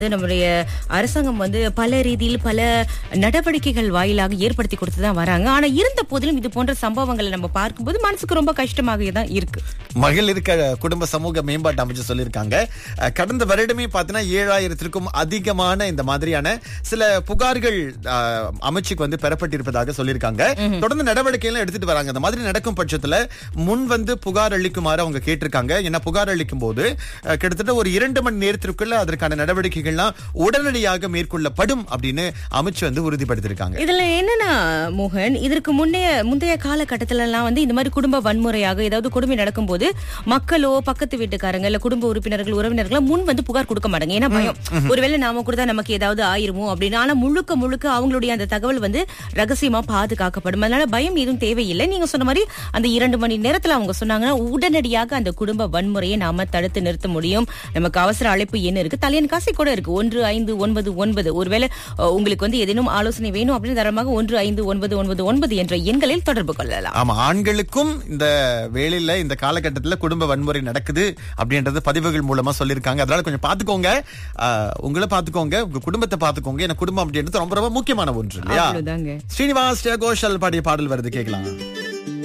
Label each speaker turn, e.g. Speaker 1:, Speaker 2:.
Speaker 1: நம்முடைய அரசாங்கம் வந்து பல ரீதியில் பல நடவடிக்கைகள் வாயிலாக ஏற்படுத்தி கொடுத்து தான் வராங்க ஆனா இருந்த போதிலும் இது போன்ற சம்பவங்களை நம்ம பார்க்கும்போது மனசுக்கு ரொம்ப கஷ்டமாக தான் இருக்கு
Speaker 2: மகளிருக்கு குடும்ப சமூக மேம்பாட்டு அமைச்சு சொல்லியிருக்காங்க அஹ், கடந்த வருடமே பார்த்தீங்கன்னா ஏழாயிரத்திற்கும் அதிகமான இந்த மாதிரியான சில புகார்கள் அஹ், அமைச்சுக்கு வந்து பெறப்பட்டிருப்பதாக சொல்லியிருக்காங்க தொடர்ந்து நடவடிக்கை எல்லாம் எடுத்துட்டு வராங்க இந்த மாதிரி நடக்கும் பட்சத்துல முன் வந்து புகார் அளிக்குமாறு அவங்க கேட்டிருக்காங்க ஏன்னா புகார் அளிக்கும் போது அஹ், கிட்டத்தட்ட ஒரு இரண்டு மணி நேரத்திற்குள்ள அதற்கான நடவடிக்கைகள்லாம் உடனடியாக மேற்கொள்ளப்படும் அப்படின்னு அமைச்சு வந்து உறுதிப்படுத்தியிருக்காங்க
Speaker 1: இதுல என்னன்னா மோகன் இதற்கு முன்னைய முந்தைய காலகட்டத்துல எல்லாம் வந்து இந்த மாதிரி குடும்ப வன்முறையாக ஏதாவது கொடுமை நடக்கும்போது மக்களோ பக்கத்து வீட்டுக்காரங்க இல்ல குடும்ப உறுப்பினர்கள் உறவினர்கள் முன் வந்து புகார் கொடுக்க மாட்டாங்க ஏன்னா பயம் ஒருவேளை நாம கொடுத்தா நமக்கு ஏதாவது ஆயிருமோ அப்படின்னு ஆனா முழுக்க முழுக்க அவங்களுடைய அந்த தகவல் வந்து ரகசியமா பாதுகாக்கப்படும் அதனால பயம் எதுவும் தேவையில்லை நீங்க சொன்ன மாதிரி அந்த இரண்டு மணி நேரத்துல அவங்க சொன்னாங்கன்னா உடனடியாக அந்த குடும்ப வன்முறையை நாம தடுத்து நிறுத்த முடியும் நமக்கு அவசர அழைப்பு என்ன இருக்கு தலையன் காசை கூட இருக்கு ஒன்று ஐந்து ஒன்பது ஒன்பது ஒருவேளை அஹ், உங்களுக்கு வந்து ஏதேனும் ஆலோசனை வேணும் அப்படின்னு தரமாக ஒன்று ஐந்து ஒன்பது ஒன்பது ஒன்பது என்ற எண்களில் தொடர்பு கொள்ளலாம்
Speaker 2: ஆமா ஆண்களுக்கும் இந்த வேலையில இந்த காலகட்டத்துல குடும்ப வன்முறை நடக்குது அப்படின்றது பதிவுகள் மூலமா சொல்லியிருக்காங்க அதனால கொஞ்சம் பாத்துக்கோங்க ஆஹ், உங்களை பாத்துக்கோங்க உங்க குடும்பத்தை பாத்துக்கோங்க ஏன்னா குடும்பம் அப்படின்றது ரொம்ப ரொம்ப முக்கியமான ஒன்று இல்லையா
Speaker 1: அவ்வளவுதாங்க
Speaker 2: ஸ்ரீனிவாஸ் கோஷல் பாடிய பாடல் வருது கேட்கலாம்